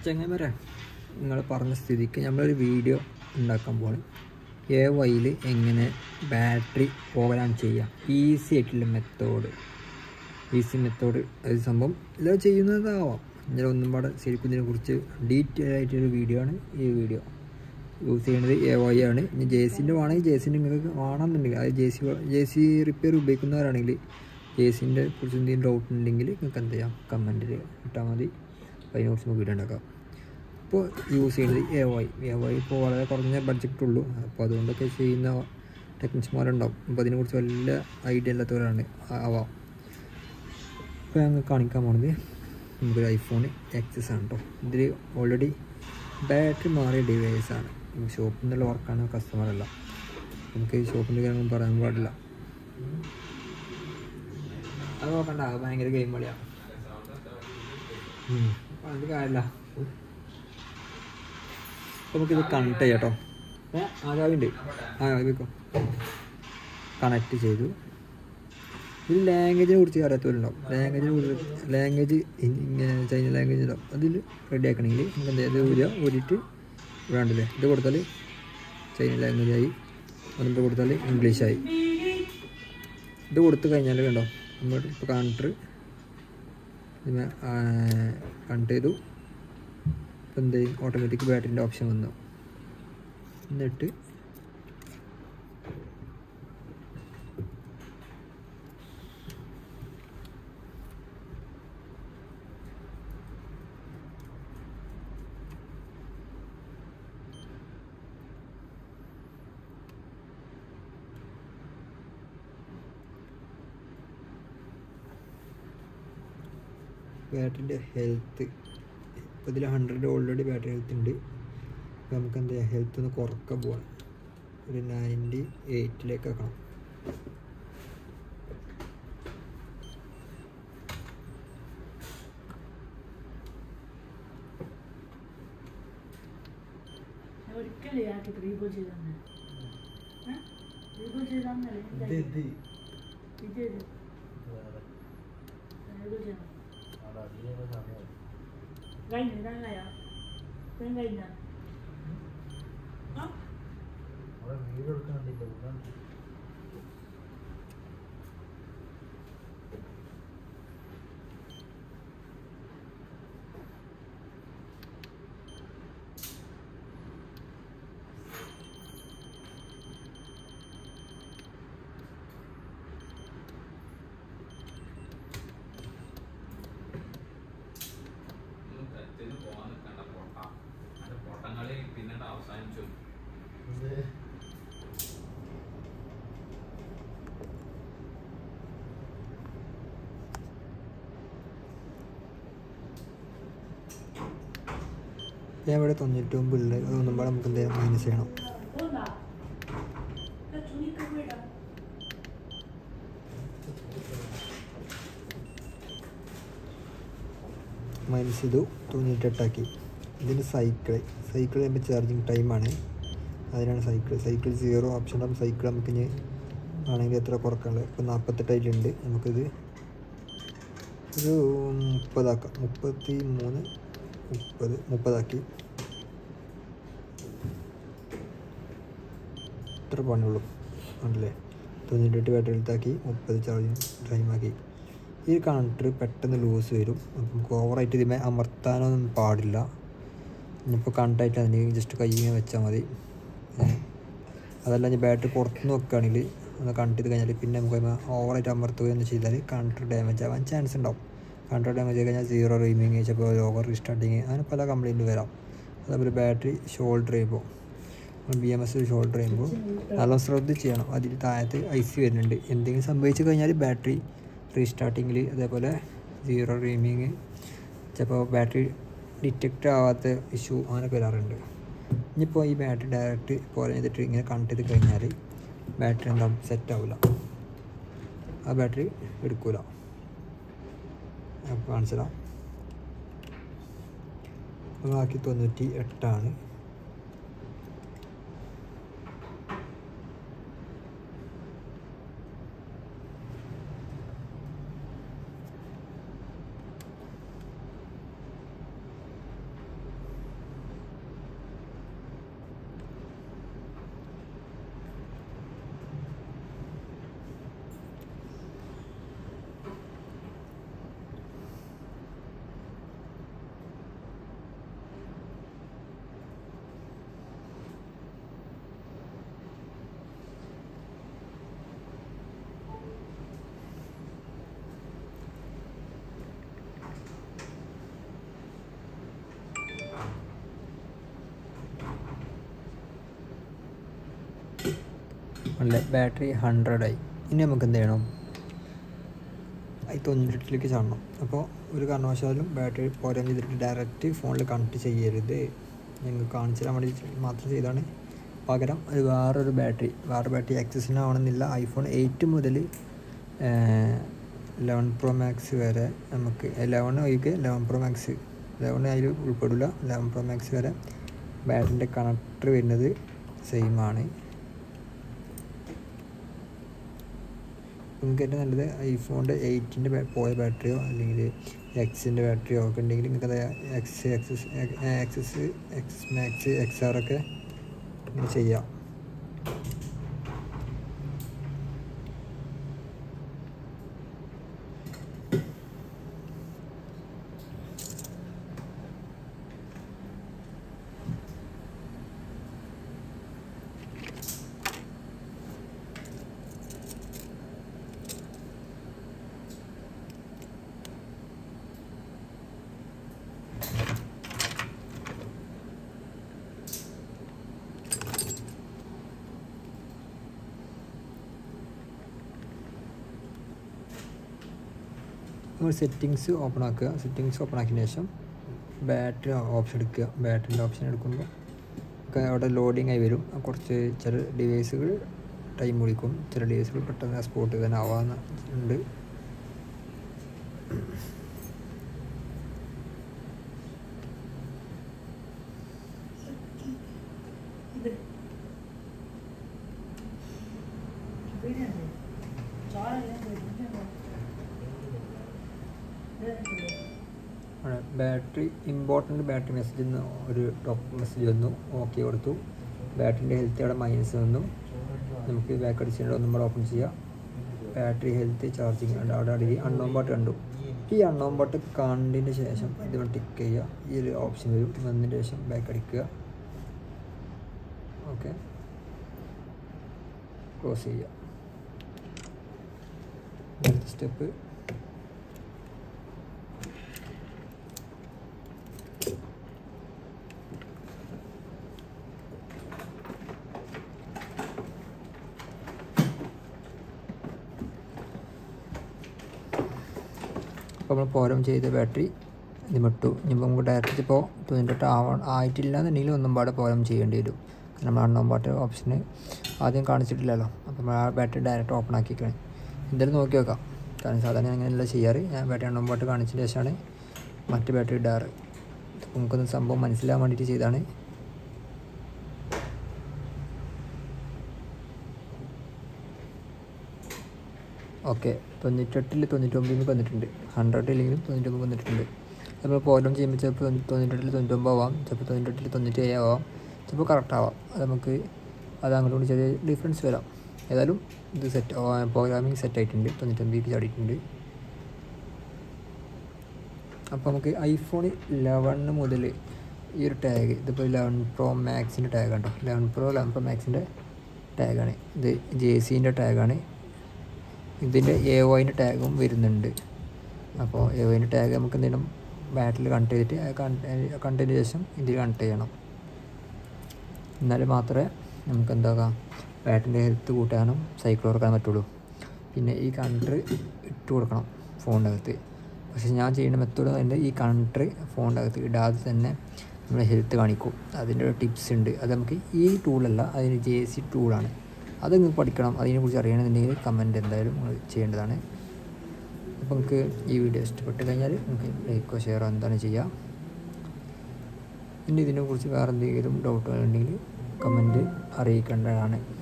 ചങ്ങന്മാരെ നിങ്ങൾ പറഞ്ഞ സ്ഥിതിക്ക് നമ്മളൊരു വീഡിയോ ഉണ്ടാക്കാൻ പോണ് എ വൈയിൽ എങ്ങനെ ബാറ്ററി പ്രോഗ്രാം ചെയ്യാം ഈസി ആയിട്ടുള്ള മെത്തേഡ് ഈസി മെത്തേഡ് അത് സംഭവം എല്ലാം ചെയ്യുന്നതാവാം ഇങ്ങനെ ഒന്നും പാടെ ശരിക്കും ഇതിനെക്കുറിച്ച് ഡീറ്റെയിൽ ആയിട്ടൊരു വീഡിയോ ആണ് ഈ വീഡിയോ യൂസ് ചെയ്യുന്നത് എ വൈ ആണ് ഇനി ജെ സിൻ്റെ വേണമെങ്കിൽ ജെ സിൻ്റെ നിങ്ങൾക്ക് വേണമെന്നുണ്ടെങ്കിൽ അത് J C J C repair ഉപയോഗിക്കുന്നവരാണെങ്കിൽ ജെ സിൻ്റെ കുറിച്ച് എന്തെങ്കിലും ഡൗട്ട് ഉണ്ടെങ്കിൽ നിങ്ങൾക്ക് എന്ത് ചെയ്യാം കമൻറ്റിൽ ഇട്ടാൽ മതി അപ്പോൾ അതിനെക്കുറിച്ച് നമുക്ക് വീഡിയോ ഉണ്ടാക്കാം ഇപ്പോൾ യൂസ് ചെയ്യുന്നത് എ വൈ എ വൈ ഇപ്പോൾ വളരെ കുറഞ്ഞ ബഡ്ജറ്റ് ഉള്ളൂ അപ്പോൾ അതുകൊണ്ടൊക്കെ ചെയ്യുന്ന ടെക്നീഷ്യന്മാരുണ്ടാവും അപ്പോൾ അതിനെക്കുറിച്ച് വല്ല ഐഡിയ ഇല്ലാത്തവരാണ് ആവാം ഇപ്പോൾ ഞങ്ങൾ കാണിക്കാൻ പോണത് നമുക്കൊരു ഐഫോൺ എക്സസ് ആണ് കേട്ടോ ഇതിൽ ഓൾറെഡി ബാറ്ററി മാറിയ ഡിവൈസാണ് ഷോപ്പിൽ നിന്നുള്ള വർക്കാണ് കസ്റ്റമറല്ല നമുക്ക് ഈ ഷോപ്പിൻ്റെ കാര്യങ്ങൾ പറയാൻ പാടില്ല അത് നോക്കണ്ട അത് ഭയങ്കര ഗെയിം കളിയാണ് അത് കാര്യമില്ല അപ്പോൾ നമുക്കിത് കണക്ട് ചെയ്യാം കേട്ടോ ഏ ആകാവുണ്ട് ആ വെക്കോ കണക്ട് ചെയ്തു ഇതിൽ ലാംഗ്വേജിനെ കുറിച്ച് അറിയാത്തവരുണ്ടാവും ലാംഗ്വേജിനെ കുറിച്ച് ലാംഗ്വേജ് ഇങ്ങനെ ചൈന ലാംഗ്വേജ് ഉണ്ടാവും അതിൽ റെഡി ആക്കണമെങ്കിൽ നമുക്ക് എന്താ ഇത് ഊരുക ഊരിയിട്ട് വേണ്ടല്ലേ ഇത് കൊടുത്താൽ ചൈന ലാംഗ്വേജ് ആയി അതുകൊണ്ട് കൊടുത്താൽ ഇംഗ്ലീഷായി ഇത് കൊടുത്തു കഴിഞ്ഞാൽ കണ്ടോ നമ്മൾ ഇപ്പോൾ കണക്ടർ കണക്ട് ചെയ്തു ഇപ്പം എന്ത് ഓട്ടോമാറ്റിക് ബാറ്ററിൻ്റെ ഓപ്ഷൻ വന്നു എന്നിട്ട് ബാറ്ററിൻ്റെ ഹെൽത്ത് ഇപ്പോൾ ഇതിൽ ഹൺഡ്രഡ് ഓൾറെഡി ബാറ്ററി ഹെൽത്ത് ഉണ്ട് അപ്പോൾ നമുക്ക് എന്താ ചെയ്യുക ഹെൽത്ത് ഒന്ന് കുറക്കാൻ പോവാണ് ഒരു നയൻറ്റി എയ്റ്റിലേക്ക് ആക്കണം ഒരിക്കലും ആക്കി റീബോൾ ചെയ്തന്നെ റീബോൾ ചെയ്താന്നല്ലേ ഇത് ഇത് റീബോൾ ചെയ്യണം കഴിഞ്ഞു ഇതാ കഴിഞ്ഞ ഇതും കഴിഞ്ഞ തെറ്റിന് പോകാൻ നിൽക്കണ്ട പൊട്ട അതിന്റെ പൊട്ടങ്ങളി പിന്നീട് അവസാനിച്ചു ഞാൻ ഇവിടെ തൊണ്ണൂറ്റൊമ്പത് ഉള്ളത് അതൊന്നും പാടെ നമുക്ക് എന്തെങ്കിലും മൈനസ് ചെയ്യണം പോന്നാ തുണിക്ക് പോയിടാ മൈനസ് ചെയ്തു തൊണ്ണൂറ്റെട്ടാക്കി ഇതിന് സൈക്കിൾ സൈക്കിൾ ചെയ്യുമ്പോൾ ചാർജിങ് ടൈമാണ് അതിനാണ് സൈക്കിൾ സൈക്കിൾ സീറോ ഓപ്ഷൻ ഉണ്ടാകും സൈക്കിൾ നമുക്ക് ഇനി ആണെങ്കിൽ എത്ര കുറക്കാനുള്ളത് ഇപ്പോൾ നാൽപ്പത്തെട്ടായിട്ടുണ്ട് നമുക്കിത് ഒരു മുപ്പതാക്കാം മുപ്പത്തി മൂന്ന് മുപ്പത് മുപ്പതാക്കി ഇത്ര പണിയുള്ളൂ ഉണ്ടല്ലേ തൊണ്ണൂറ്റെട്ട് ബാറ്ററി എടുത്താക്കി മുപ്പത് ചാർജിങ് ടൈമാക്കി ഈ കണക്ടർ പെട്ടെന്ന് ലൂസ് വരും അപ്പം നമുക്ക് ഓവറായിട്ട് ഇതിമേ അമർത്താനൊന്നും പാടില്ല ഇനിയിപ്പോൾ കണക്റ്റായിട്ട് അതിന് ജസ്റ്റ് കൈ ഇങ്ങനെ വെച്ചാൽ മതി ഏ. അതല്ല ഇനി ബാറ്ററി പുറത്തുനിന്ന് വെക്കുകയാണെങ്കിൽ ഒന്ന് കണക്ട് ചെയ്ത് കഴിഞ്ഞാൽ പിന്നെ നമുക്ക് അതിന്മേൽ ഓവറായിട്ട് അമർത്തുകയെന്ന് ചെയ്താൽ കണക്ടർ ഡാമേജ് ആവാൻ ചാൻസ് ഉണ്ടാവും കണക്ടർ ഡാമേജ് ആയി കഴിഞ്ഞാൽ സീറോ റീമിങ് ചിലപ്പോൾ ഓവർ റീസ്റ്റാർട്ടിങ് അങ്ങനെ പല കംപ്ലൈൻറ്റും വരാം അതേപോലെ ബാറ്ററി ഷോൾഡർ ചെയ്യുമ്പോൾ ബി എം എസ് ഷോൾഡർ ചെയ്യുമ്പോൾ നല്ല ശ്രദ്ധിച്ച് ചെയ്യണം അതിൽ താഴത്ത് ഐ സി വരുന്നുണ്ട് എന്തെങ്കിലും സംഭവിച്ചു കഴിഞ്ഞാൽ ബാറ്ററി റീസ്റ്റാർട്ടിങ്ങിൽ അതേപോലെ സീറോ റീമിങ് ചിലപ്പോൾ ബാറ്ററി ഡിറ്റക്റ്റ് ആവാത്ത ഇഷ്യൂ അങ്ങനെയൊക്കെ വരാറുണ്ട് ഇനിയിപ്പോൾ ഈ ബാറ്ററി ഡയറക്റ്റ് പോലെ ചെയ്തിട്ട് ഇങ്ങനെ കണക്ട് ചെയ്ത് കഴിഞ്ഞാൽ ബാറ്ററി എന്താവും സെറ്റ് ആവില്ല ആ ബാറ്ററി എടുക്കൂല അപ്പോൾ കാണിച്ചതാ ബാക്കി തൊണ്ണൂറ്റി എട്ടാണ് അല്ലേ ബാറ്ററി ഹൺഡ്രഡായി ഇനി നമുക്ക് എന്ത് ചെയ്യണം അത് തൊണ്ണൂറ്റെട്ടിലേക്ക് ചാടണം അപ്പോൾ ഒരു കാരണവശാലും ബാറ്ററി പോരാൻ ചെയ്തിട്ട് ഡയറക്റ്റ് ഫോണിൽ കണക്ട് ചെയ്യരുത് ഞങ്ങൾ കാണിച്ചു തരാൻ വേണ്ടി മാത്രം ചെയ്താണ് പകരം അത് വേറൊരു ബാറ്ററി വേറെ ബാറ്ററി ആക്സസിനാവണമെന്നില്ല ഐഫോൺ എയ്റ്റ് മുതൽ ലെവൻ പ്രോ മാക്സ് വരെ നമുക്ക് ലെവൻ ഒഴികെ ലെവൻ പ്രോ മാക്സ് ലെവൻ അതിൽ ഉൾപ്പെടില്ല ലെവൻ പ്രോ മാക്സ് വരെ ബാറ്ററിൻ്റെ കണക്ടർ വരുന്നത് സെയിം ആണ് നിങ്ങൾക്ക് ഏറ്റവും നല്ലത് ഐഫോണിൻ്റെ എയ്റ്റിൻ്റെ പോയ ബാറ്ററിയോ അല്ലെങ്കിൽ എക്സിൻ്റെ ബാറ്ററിയോ ഒക്കെ ഉണ്ടെങ്കിൽ നിങ്ങൾക്ക് X XS XS X max X R ഒക്കെ ഇങ്ങനെ ചെയ്യാം നമ്മൾ സെറ്റിങ്സ് ഓപ്പൺ ആക്കുക സെറ്റിങ്സ് ഓപ്പൺ ആക്കിയതിന് ശേഷം ബാറ്ററി ഓപ്ഷൻ എടുക്കുക ബാറ്ററിൻ്റെ ഓപ്ഷൻ എടുക്കുമ്പോൾ ഒക്കെ അവിടെ ലോഡിംഗ് ആയി വരും കുറച്ച് ചില ഡിവൈസുകൾ ടൈം പിടിക്കും ചില ഡിവൈസുകൾ പെട്ടെന്ന് സ്പോട്ട് തന്നെ ആവാന്ന് ഉണ്ട് ഇത് വീടിനുണ്ട് ചോറെല്ലാം ബാറ്ററി ഇമ്പോർട്ടൻ്റ് ബാറ്ററി മെസ്സേജ് എന്ന് ഒരു ടോപ്പ് മെസ്സേജ് വന്നു ഓക്കെ കൊടുത്തു ബാറ്ററിൻ്റെ ഹെൽത്ത് അവിടെ മൈനസ് വന്നു നമുക്ക് ബാക്ക് അടിച്ചിട്ട് ഒന്നും കൂടെ ഓപ്പൺ ചെയ്യാം ബാറ്ററി ഹെൽത്ത് ചാർജിങ് ഉണ്ട് അവിടെ അടിയിൽ അണ്ണോൺ പാട്ട് കണ്ടു ഈ അണ്ണോൺ പാട്ട് കണ്ടതിന് ശേഷം ഇത് ടിക്ക് ചെയ്യുക ഈ ഒരു ഓപ്ഷൻ വരും വന്നതിന് ശേഷം ബാക്ക് അടിക്കുക ഓക്കെ ക്ലോസ് ചെയ്യുക അടുത്ത സ്റ്റെപ്പ് അപ്പോൾ നമ്മൾ പോരം ചെയ്ത ബാറ്ററി ഇതിമിട്ടു ഇനിയിപ്പോൾ നമുക്ക് ഡയറക്റ്റ് ഇപ്പോൾ തൊണ്ണൂറ്റെട്ട് ആവ ആയിട്ടില്ല എന്നുണ്ടെങ്കിൽ ഒന്നും പാടെ പോരം ചെയ്യേണ്ടി വരും കാരണം നമ്മൾ അണ്ണോം പാട്ട് ഓപ്ഷന് ആദ്യം കാണിച്ചിട്ടില്ലല്ലോ അപ്പോൾ നമ്മൾ ആ ബാറ്ററി ഡയറക്റ്റ് ഓപ്പൺ ആക്കിക്കണം എന്തായാലും നോക്കി നോക്കാം കാരണം സാധാരണ ഞാൻ അങ്ങനെയല്ല ചെയ്യാറ് ഞാൻ ബാറ്ററി അണ്ണോം പാട്ട് കാണിച്ചതിന് ശേഷമാണ് മറ്റ് ബാറ്ററി ഇടാറ് അപ്പോൾ നമുക്കൊന്ന് സംഭവം മനസ്സിലാകാൻ വേണ്ടിയിട്ട് ചെയ്താണ് ഓക്കെ തൊണ്ണൂറ്റെട്ടിൽ തൊണ്ണൂറ്റൊമ്പതിന് വന്നിട്ടുണ്ട് ഹൺഡ്രഡ് ഇല്ലെങ്കിലും തൊണ്ണൂറ്റൊമ്പത് വന്നിട്ടുണ്ട് നമ്മൾ പോലും ചെയ്യുമ്പോൾ ചിലപ്പോൾ തൊണ്ണൂറ്റെട്ടിൽ തൊണ്ണൂറ്റൊമ്പത് ആവാം ചിലപ്പോൾ തൊണ്ണൂറ്റെട്ടിൽ തൊണ്ണൂറ്റേഴ് ആവാം ചിലപ്പോൾ കറക്റ്റ് ആവാം അത് നമുക്ക് അത് അങ്ങോട്ടും ഇങ്ങോട്ടും ചെറിയ ഡിഫറൻസ് വരാം ഏതായാലും ഇത് സെറ്റ് പ്രോഗ്രാമിംഗ് സെറ്റ് ആയിട്ടുണ്ട് തൊണ്ണൂറ്റൊമ്പതിലേക്ക് ചാടിയിട്ടുണ്ട് അപ്പോൾ നമുക്ക് ഐഫോൺ ലെവണ് മുതൽ ഈ ഒരു ടാഗ് ഇതിപ്പോൾ ലെവൻ പ്രോ മാക്സിൻ്റെ ടാഗ് കണ്ടോ ലെവൻ പ്രോ ലെവൻ പ്രോ മാക്സിൻ്റെ ടാഗാണ് ഇത് ജെ സിൻ്റെ ടാഗാണ് ഇതിൻ്റെ എ ഒയിൻ്റെ ടാഗും വരുന്നുണ്ട് അപ്പോൾ എ ഒയിൻ്റെ ടാഗ് നമുക്ക് എന്തെങ്കിലും ബാറ്റിൽ കണക്ട് ചെയ്തിട്ട് കണക്ട് ചെയ്തതിന് ശേഷം ഇതിൽ കണക്ട് ചെയ്യണം എന്നാൽ മാത്രമേ നമുക്ക് എന്താക്കാം ബാറ്റിൻ്റെ ഹെൽത്ത് കൂട്ടാനും സൈക്കിൾ ഓർക്കാനും പറ്റുള്ളൂ പിന്നെ ഈ കണ്ടർ ഇട്ട് കൊടുക്കണം ഫോണിൻ്റെ അകത്ത് പക്ഷേ ഞാൻ ചെയ്യുന്ന മെത്തേഡ് തന്നെ ഈ കണ്ടർ ഫോണിൻ്റെ അകത്ത് ഇടാതെ തന്നെ നമ്മുടെ ഹെൽത്ത് കാണിക്കും അതിൻ്റെ ഒരു ടിപ്സ് ഉണ്ട് അത് നമുക്ക് ഈ ടൂളല്ല അതിന് ജെ സി ടൂളാണ് അത് നിങ്ങൾക്ക് പഠിക്കണം അതിനെക്കുറിച്ച് അറിയണമെന്നുണ്ടെങ്കിൽ കമൻറ്റ് എന്തായാലും നിങ്ങൾ ചെയ്യേണ്ടതാണ് അപ്പോൾ നിങ്ങൾക്ക് ഈ വീഡിയോ ഇഷ്ടപ്പെട്ട് കഴിഞ്ഞാൽ നിങ്ങൾക്ക് ലൈക്കോ ഷെയറോ എന്താണ് ചെയ്യുക പിന്നെ ഇതിനെക്കുറിച്ച് വേറെ എന്തെങ്കിലും ഡൗട്ടുകൾ ഉണ്ടെങ്കിൽ കമൻറ്റ് അറിയിക്കേണ്ടതാണ്